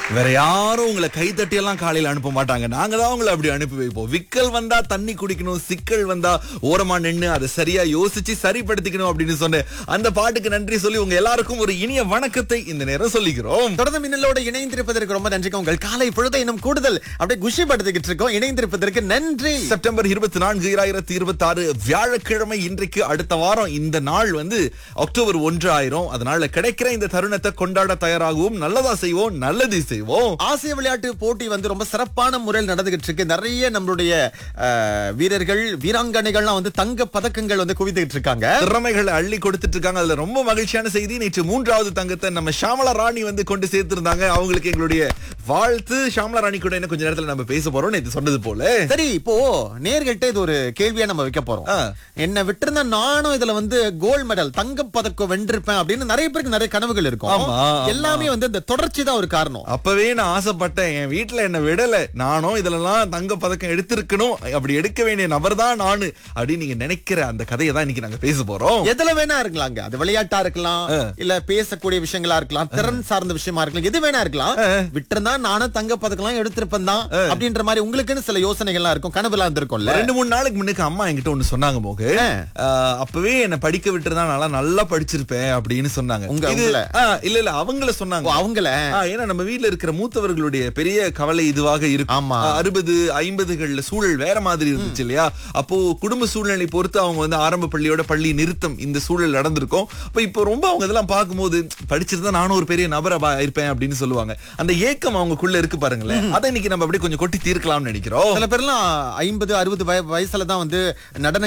வேற யாரும் உங்களை கைத்தட்டி எல்லாம் காலையில அனுப்ப மாட்டாங்க நாங்க தான் உங்களை அப்படி அனுப்பி வைப்போம் விக்கல் வந்தா தண்ணி குடிக்கணும் சிக்கல் வந்தா ஓரமா நின்னு அதை சரியா யோசிச்சு சரிப்படுத்திக்கணும் அப்படின்னு சொன்ன அந்த பாட்டுக்கு நன்றி சொல்லி உங்க எல்லாருக்கும் ஒரு இனிய வணக்கத்தை இந்த நேரம் சொல்லிக்கிறோம் தொடர்ந்து மின்னலோட இணைந்திருப்பதற்கு ரொம்ப நன்றிங்க உங்கள் காலை பொழுதை இன்னும் கூடுதல் அப்படியே குஷிப்படுத்திக்கிட்டு இருக்கோம் இணைந்திருப்பதற்கு நன்றி செப்டம்பர் இருபத்தி நான்கு இராயிரத்தி இருபத்தி ஆறு வியாழக்கிழமை இன்றைக்கு அடுத்த வாரம் இந்த நாள் வந்து அக்டோபர் ஒன்று ஆயிரும் அதனால கிடைக்கிற இந்த தருணத்தை கொண்டாட தயாராகுவோம் நல்லதா செய்வோம் நல்லது செய்வோம் ஆசிய விளையாட்டு போட்டி வந்து ரொம்ப சிறப்பான முறையில் நடந்துகிட்டு இருக்கு நிறைய நம்மளுடைய அஹ், வீரர்கள் வீராங்கனைகள்லாம் வந்து தங்க பதக்கங்கள் வந்து குவித்துக்கிட்டு இருக்காங்க திறமைகளை அள்ளி கொடுத்துட்டு இருக்காங்க அதுல ரொம்ப மகிழ்ச்சியான செய்தி நேற்று மூன்றாவது தங்கத்தை நம்ம ஷாமலா ராணி வந்து கொண்டு சேர்த்திருந்தாங்க அவங்களுக்கு எங்களுடைய வாழ்த்து ஷாமலா ராணி கூட இன்னும் கொஞ்ச நேரத்துல நம்ம பேச போறோம் நேற்று சொன்னது போல சரி இப்போ நேர்கள்ட்ட இது ஒரு கேள்வியா நம்ம வைக்க போறோம் ஆ. என்ன விட்டிருந்தா நானும் இதுல வந்து கோல்ட் மெடல் தங்க பதக்கம் வென்றிருப்பேன் அப்படின்னு நிறைய பேருக்கு நிறைய கனவுகள் இருக்கும் ஆமா, ஆமா. எல்லாமே வந்து இந்த தொடர்ச்சி தான் ஒரு காரணம் அப்பவே நான் ஆசைப்பட்டேன் என் வீட்டுல என்ன விடல நானும் இதுலலாம் தங்க பதக்கம் எடுத்திருக்கணும் அப்படி எடுக்க வேண்டிய நபர் தான் நானு அப்படின்னு நீங்க நினைக்கிற அந்த கதையை தான் இன்னைக்கு நாங்க பேச போறோம் எதுல வேணா இருக்கலாங்க அது விளையாட்டா இருக்கலாம் இல்ல பேசக்கூடிய விஷயங்களா இருக்கலாம் திறன் சார்ந்த விஷயமா இருக்கலாம் எது வேணா இருக்கலாம் விட்டிருந்தா நானும் தங்க பதக்கலாம் எடுத்திருப்பேன் தான் அப்படின்ற மாதிரி உங்களுக்குன்னு சில யோசனைகள்லாம் இருக்கும் கனவுலாம் இருந்திருக்கும்ல ரெண்டு மூணு நாளைக்கு முன்னுக்கு அம்மா என்கிட்ட ஒண்ணு சொன்னாங்க போகு ஆஹ், அப்பவே என்ன படிக்க விட்டுருந்தா நல்லா நல்லா படிச்சிருப்பேன் அப்படின்னு சொன்னாங்க உங்க- இது உங்கள? ஆஹ், இல்ல இல்ல அவங்கள சொன்னாங்க ஓ, அவங்கள ஆ, ஏன்னா நம்ம வீட்ல இருக்கிற மூத்தவர்களுடைய பெரிய கவலை இதுவாக இருக்கும் ஆமா. ஆ, அறுபது ஐம்பதுகள்ல சூழல் வேற மாதிரி இருந்துச்சு இல்லையா அப்போ குடும்ப சூழ்நிலை பொறுத்து அவங்க வந்து ஆரம்ப பள்ளியோட பள்ளி நிறுத்தம் இந்த சூழல் நடந்திருக்கும் அப்ப இப்போ ரொம்ப அவங்க இதெல்லாம் பார்க்கும்போது படிச்சிருந்தா நானும் ஒரு பெரிய நபரா பா- இருப்பேன் அப்படின்னு சொல்லுவாங்க அந்த ஏக்கம் அவங்களுக்குள்ள இருக்கு பாருங்களேன் அதை இன்னைக்கு நம்ம அப்படியே கொஞ்சம் கொட்டி தீர்க்கலாம்னு நினைக்கிறோம் சில பேர்லாம் ஐம்பது அறுபது வயசுல தான் வந்து நடன